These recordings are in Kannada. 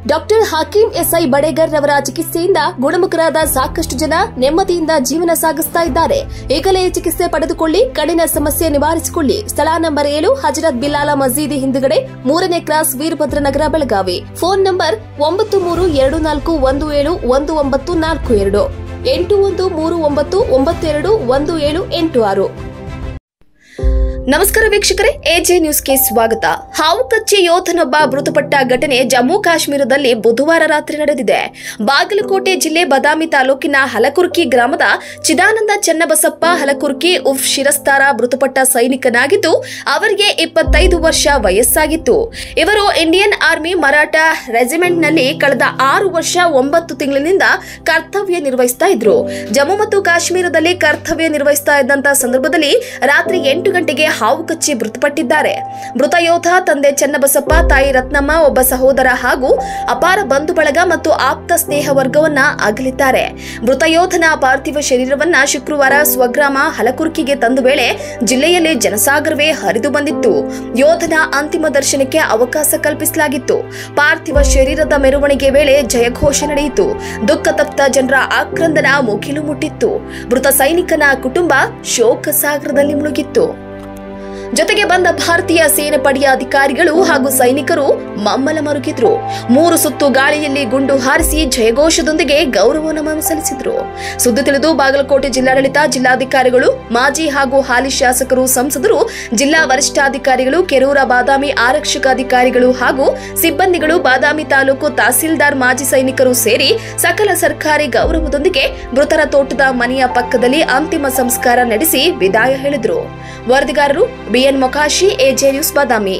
ಡಾಕ್ಟರ್ ಹಕೀಂ ಎಸ್ಐ ಬಡೇಗರ್ ರವರ ಚಿಕಿತ್ಸೆಯಿಂದ ಗುಣಮುಖರಾದ ಸಾಕಷ್ಟು ಜನ ನೆಮ್ಮದಿಯಿಂದ ಜೀವನ ಸಾಗಿಸ್ತಾ ಇದ್ದಾರೆ ಈಗಲೇ ಚಿಕಿತ್ಸೆ ಪಡೆದುಕೊಳ್ಳಿ ಕಣ್ಣಿನ ಸಮಸ್ಯೆ ನಿವಾರಿಸಿಕೊಳ್ಳಿ ಸ್ಥಳ ನಂಬರ್ ಏಳು ಹಜರತ್ ಬಿಲಾಲ ಮಸೀದಿ ಹಿಂದುಗಡೆ ಮೂರನೇ cross Veerabhadra Nagar Belagavi phone number ಒಂಬತ್ತು ಮೂರು ಎರಡು ನಾಲ್ಕು ಒಂದು ಏಳು ಒಂದು ಒಂಬತ್ತು ನಾಲ್ಕು ಎರಡು ಎಂಟು ಒಂದು ಮೂರು ಒಂಬತ್ತು ಒಂಬತ್ತು ಎರಡು ಒಂದು ಏಳು ಎಂಟು ಆರು ನಮಸ್ಕಾರ ವೀಕ್ಷಕರೇ ಎಜೆ ನ್ಯೂಸ್ಗೆ ಸ್ವಾಗತ ಹಾವು ಕಚ್ಚಿ ಯೋಧನೊಬ್ಬ ಮೃತಪಟ್ಟ ಘಟನೆ ಜಮ್ಮು ಕಾಶ್ಮೀರದಲ್ಲಿ ಬುಧವಾರ ರಾತ್ರಿ ನಡೆದಿದೆ ಬಾಗಲಕೋಟೆ ಜಿಲ್ಲೆ ಬದಾಮಿ ತಾಲೂಕಿನ ಹಲಕುರ್ಕಿ ಗ್ರಾಮದ ಚಿದಾನಂದ ಚನ್ನಬಸಪ್ಪ ಹಲಕುರ್ಕಿ ಉಫ್ ಶಿರಸ್ತಾರ ಮೃತಪಟ್ಟ ಸೈನಿಕನಾಗಿದ್ದು ಅವರಿಗೆ ಇಪ್ಪತ್ತೈದು ವರ್ಷ ವಯಸ್ಸಾಗಿತ್ತು ಇವರು ಇಂಡಿಯನ್ ಆರ್ಮಿ ಮರಾಠ ರೆಜಿಮೆಂಟ್ನಲ್ಲಿ ಕಳೆದ ಆರು ವರ್ಷ ಒಂಬತ್ತು ತಿಂಗಳಿನಿಂದ ಕರ್ತವ್ಯ ನಿರ್ವಹಿಸ್ತಾ ಇದ್ರು ಜಮ್ಮು ಮತ್ತು ಕಾಶ್ಮೀರದಲ್ಲಿ ಕರ್ತವ್ಯ ನಿರ್ವಹಿಸ್ತಾ ಇದ್ದಂತ ಸಂದರ್ಭದಲ್ಲಿ ರಾತ್ರಿ ಎಂಟು ಗಂಟೆಗೆ ಹಾವು ಕಚ್ಚಿ ಮೃತಪಟ್ಟಿದ್ದಾರೆ ಮೃತ ಯೋಧ ತಂದೆ ಚನ್ನಬಸಪ್ಪ ತಾಯಿ ರತ್ನಮ್ಮ ಒಬ್ಬ ಸಹೋದರ ಹಾಗೂ ಅಪಾರ ಬಂಧು ಬಳಗ ಮತ್ತು ಆಪ್ತ ಸ್ನೇಹ ವರ್ಗವನ್ನ ಅಗಲಿದ್ದಾರೆ ಮೃತ ಯೋಧನ ಪಾರ್ಥಿವ ಶರೀರವನ್ನ ಶುಕ್ರವಾರ ಸ್ವಗ್ರಾಮ ಹಲಕುರ್ಕಿಗೆ ತಂದ ವೇಳೆ ಜಿಲ್ಲೆಯಲ್ಲಿ ಜನಸಾಗರವೇ ಹರಿದು ಬಂದಿತ್ತು ಯೋಧನ ಅಂತಿಮ ದರ್ಶನಕ್ಕೆ ಅವಕಾಶ ಕಲ್ಪಿಸಲಾಗಿತ್ತು ಪಾರ್ಥಿವ ಶರೀರದ ಮೆರವಣಿಗೆ ವೇಳೆ ಜಯಘೋಷ ನಡೆಯಿತು ದುಃಖ ತಪ್ತ ಜನರ ಆಕ್ರಂದನ ಮುಗಿಲು ಮುಟ್ಟಿತ್ತು ಮೃತ ಸೈನಿಕನ ಕುಟುಂಬ ಶೋಕ ಸಾಗರದಲ್ಲಿ ಮುಳುಗಿತ್ತು ಜೊತೆಗೆ ಬಂದ ಭಾರತೀಯ ಸೇನಾಪಡೆಯ ಅಧಿಕಾರಿಗಳು ಹಾಗೂ ಸೈನಿಕರು ಮಮ್ಮಲ ಮರುಗಿದ್ರು ಮೂರು ಸುತ್ತು ಗಾಳಿಯಲ್ಲಿ ಗುಂಡು ಹಾರಿಸಿ ಜಯಘೋಷದೊಂದಿಗೆ ಗೌರವ ನಮನ ಸಲ್ಲಿಸಿದ್ರು ಸುದ್ದಿ ತಿಳಿದು ಬಾಗಲಕೋಟೆ ಜಿಲ್ಲಾಡಳಿತ ಜಿಲ್ಲಾಧಿಕಾರಿಗಳು ಮಾಜಿ ಹಾಗೂ ಹಾಲಿ ಶಾಸಕರು ಸಂಸದರು ಜಿಲ್ಲಾ ವರಿಷ್ಠಾಧಿಕಾರಿಗಳು ಕೆರೂರ ಬಾದಾಮಿ ಆರಕ್ಷಕ ಅಧಿಕಾರಿಗಳು ಹಾಗೂ ಸಿಬ್ಬಂದಿಗಳು ಬಾದಾಮಿ ತಾಲೂಕು ತಹಸೀಲ್ದಾರ್ ಮಾಜಿ ಸೈನಿಕರು ಸೇರಿ ಸಕಲ ಸರ್ಕಾರಿ ಗೌರವದೊಂದಿಗೆ ಮೃತರ ತೋಟದ ಮನೆಯ ಪಕ್ಕದಲ್ಲಿ ಅಂತಿಮ ಸಂಸ್ಕಾರ ನಡೆಸಿ ವಿದಾಯ ಹೇಳಿದ್ರು ವರದಿಗಾರರು B N Mokashi A J news Badami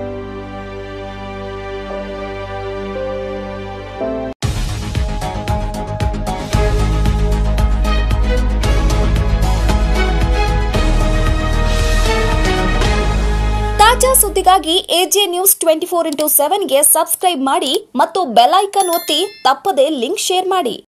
ತಾಜಾ ಸುದ್ದಿಗಾಗಿ A J news twenty four into ಸೆವೆನ್ಗೆ ಸಬ್ಸ್ಕ್ರೈಬ್ ಮಾಡಿ ಮತ್ತು ಬೆಲ್ ಐಕನ್ ಒತ್ತಿ ತಪ್ಪದೇ ಲಿಂಕ್ ಶೇರ್ ಮಾಡಿ